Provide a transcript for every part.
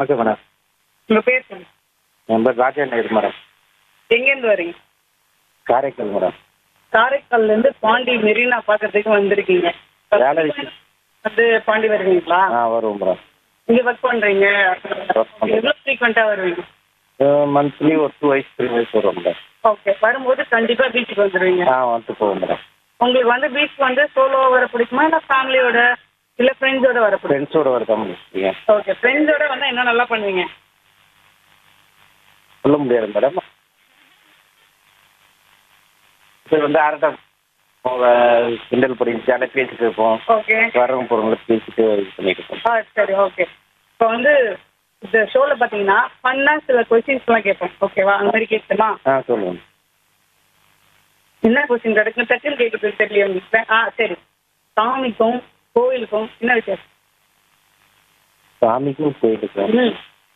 வணக்கம் மேடம் உங்க பேர் சொல்லுங்க என் பேர் ராஜா நாயுடு மேடம் எங்கேருந்து வரீங்க காரைக்கால் மேடம் காரைக்கால்ல இருந்து பாண்டி மெரினா பார்க்கறதுக்கு வந்திருக்கீங்க வேலை விஷயம். வந்து பாண்டி வருவீங்களா ஆ வருவோம் மேடம் இங்க ஒர்க் பண்றீங்க பண்றேன். எவ்வளவு ஃப்ரீக்வெண்டா வருவீங்க மந்த்லி ஒரு டூ வயசு த்ரீ வயசு வருவோம் மேடம் ஓகே வரும்போது கண்டிப்பா பீச்சுக்கு வந்துருவீங்க ஆ வந்துட்டு போவோம் மேடம் உங்களுக்கு வந்து பீச் வந்து சோலோ வர பிடிக்குமா இல்ல ஃபேமிலியோட இல்ல ஃப்ரெண்ட்ஸோட வர பிடிக்கும் ஃப்ரெண்ட்ஸோட வரதா முடியும் ஓகே ஃப்ரெண்ட்ஸோட வந்தா என்ன நல்லா பண்ணுவீங்க சொல்ல முடியாது மேடம் இது வந்து அரட்டம் கிண்டல் பண்ணி ஜாலியாக பேசிட்டு இருப்போம் ஓகே வரவங்க போகிறவங்கள பேசிட்டு இது பண்ணிட்டு இருப்போம் ஆ சரி ஓகே இப்போ வந்து இந்த ஷோல பாத்தீங்கன்னா ஃபன்னா சில கொஸ்டின்ஸ் எல்லாம் கேட்போம் ஓகேவா அந்த மாதிரி கேட்குமா ஆ சொல்லுங்கள் என்ன கொஸ்டின் கிடைக்கும் டக்குன்னு கேட்குறது தெரியல உங்களுக்கு ஆ சரி சாமிக்கும் கோவிலுக்கும் என்ன வித்தியாசம் சாமிக்கும் கோயிலுக்கும் ம்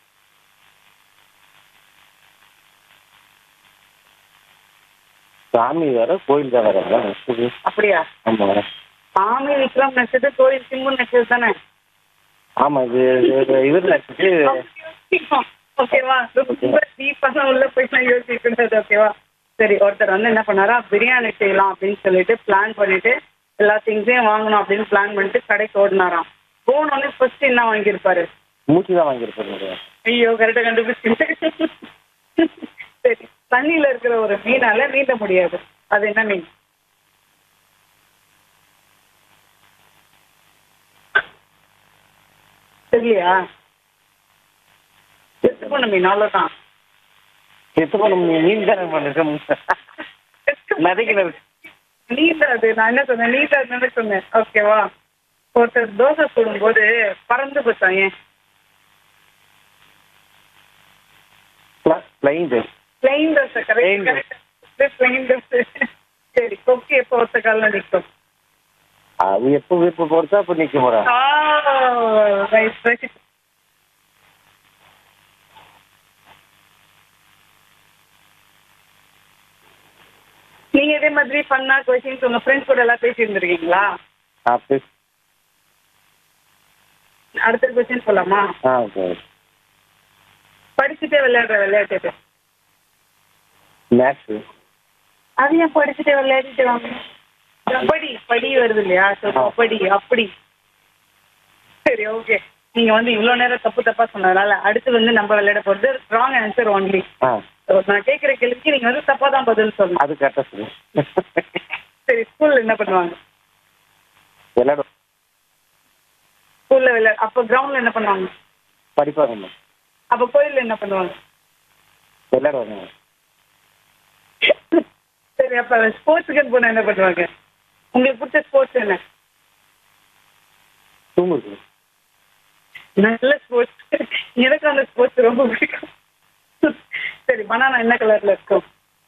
சாமி வேற கோயில் தான் வேற மேடம் அப்படியா ஆமாம் மேடம் சாமி விக்ரம் நட்சத்திரம் கோவில் சிம்பு நட்சத்திரம் தானே ஆமாம் இது இது- இவர் நடிச்சு ஓகேவா ரொம்ப டீப்பாக உள்ள போய் நான் யோசிக்கிறது ஓகேவா சரி ஒருத்தர் வந்து என்ன பண்ணாரா பிரியாணி செய்யலாம் அப்படின்னு சொல்லிட்டு பிளான் பண்ணிட்டு எல்லா திங்ஸையும் வாங்கணும் அப்படின்னு பிளான் பண்ணிட்டு கடைக்கு ஓடினாராம் போனோடனே ஃபர்ஸ்ட் என்ன வாங்கியிருப்பாரு மூச்சு தான் வாங்கியிருப்பாரு மேடம் ஐயோ கரெக்டா கண்டுபிடிச்சிட்டேன் சரி தண்ணியில இருக்கிற ஒரு மீனால நீந்த முடியாது அது என்ன மீன் தெரியலையா செத்து போன மீன் அவ்வளவுதான் செத்து போன மீன் தானே பண்ணிருக்கேன் நதிக்கிற நீந்தாது நான் என்ன சொன்னேன் நீந்தாதுன்னு சொன்னேன் ஓகேவா ஒருத்தர் தோசை சுடும்போது பறந்து போச்சான் ஏன் plain plain dosa Plain correct plain dosa சரி கொக்கி எப்போ ஒத்த காலில் நிற்கும் அது எப்போ விருப்பம் போடுச்சா அப்போ நிற்க மேடம் ஆ ரைட் ரைட் நீங்க இதே மாதிரி ஃபன்னா கொஸ்டின்ஸ் உங்க ஃப்ரெண்ட்ஸ் கூட எல்லாம் பேசி இருந்திருக்கீங்களா அப்போ அடுத்த கொஸ்டின் சொல்லலாமா ஆ ஓகே படிச்சுட்டே விளையாடுற விளையாட்டு இது. மேக்ஸு அது ஏன் படிச்சுட்டே விளையாடிட்டு வாங்க கபடி படி வருது இல்லையா ஸோ கபடி அப்படி சரி ஓகே நீங்க வந்து இவ்வளவு நேரம் தப்பு தப்பா சொன்னதுனால அடுத்து வந்து நம்ம விளையாட போறது ராங் ஆன்சர் ஒன்லி ஆ நான் கேட்குற கேள்விக்கு நீங்க வந்து தப்பா தான் பதில் சொல்லணும் அது கரெக்டாக சொல்லு சரி ஸ்கூல்ல என்ன பண்ணுவாங்க விளையாடும் ஸ்கூல்ல விளையாட அப்போ கிரவுண்ட்ல என்ன பண்ணுவாங்க படிப்பாங்க மேம் அப்போ கோயில்ல என்ன பண்ணுவாங்க விளையாடுவாங்க மேம் சரி அப்ப ஸ்போர்ட்ஸுக்கு போனா என்ன பண்ணுவாங்க உங்களுக்கு பிடிச்ச ஸ்போர்ட்ஸ் என்ன தூங்குது நல்ல ஸ்போர்ட்ஸ் எனக்கு அந்த ஸ்போர்ட்ஸ் ரொம்ப பிடிக்கும் சரி பனானா என்ன கலர்ல இருக்கும்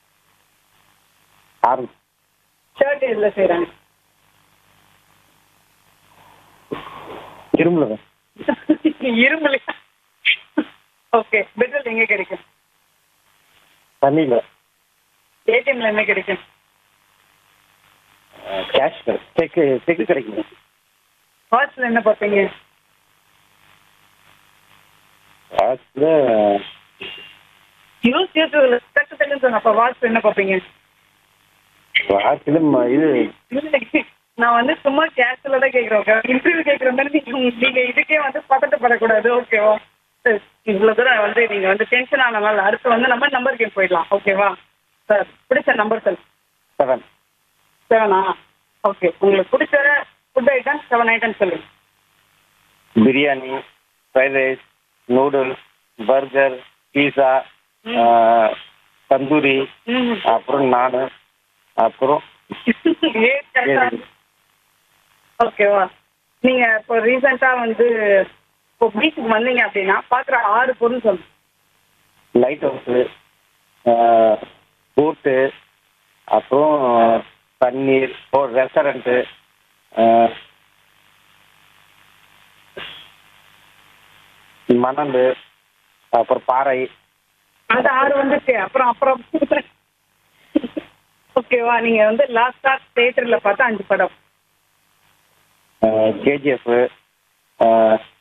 ஆரம்பி ஷர்ட் எதுல செய்றாங்க இரும்புல தான் இரும்புல ஓகே பெட்ரோல் எங்க கிடைக்கும் தண்ணியில் ஏடிஎம்ல என்ன கிடைக்கும் கேஷ் கிடைக்கும் செக்கு செக்கு கிடைக்கும் வாட்ச்ல என்ன பார்ப்பீங்க கேஷில் யூஸ் யூஸ் டக்கு டக்குன்னு சொன்ன அப்ப வாட்ச்ல என்ன பார்ப்பீங்க வாட்சில் இது இல்ல, நான் வந்து சும்மா கேஷுவலா தான் கேக்குறேன் ஓகே இன்டர்வியூ கேக்குற மாதிரி நீங்க நீங்க இதுக்கே வந்து பதட்டப்படக்கூடாது ஓகேவா சரி, இவ்வளவு தூரம் வந்து நீங்க வந்து டென்ஷன் ஆனனால அடுத்து வந்து நம்ம நம்பர் கேம் போயிடலாம் ஓகேவா சார் பிடிச்ச நம்பர் சார் செவன் செவனா ஓகே உங்களுக்கு பிடிச்ச ஃபுட் ஐட்டம் செவன் ஐட்டம் சொல்லுங்க biryani fried rice noodles burger pizza tandoori ம். அப்புறம் நான் அப்புறம் ஏ, correct ஆ. ஓகேவா நீங்க இப்போ ரீசெண்டா வந்து இப்போ பீச்சுக்கு வந்தீங்க அப்படின்னா பாக்குற ஆறு பொருள் சொல்லுங்க லைட் ஹவுஸு போட்டு அப்புறம் தண்ணீர் ஒரு ரெஸ்டாரண்ட்டு மணல் அப்புறம் பாறை அந்த ஆறு வந்துச்சு அப்புறம் அப்புறம் ஓகேவா நீங்க வந்து லாஸ்டா தியேட்டர்ல பார்த்த அஞ்சு படம் கேஜிஎஃப்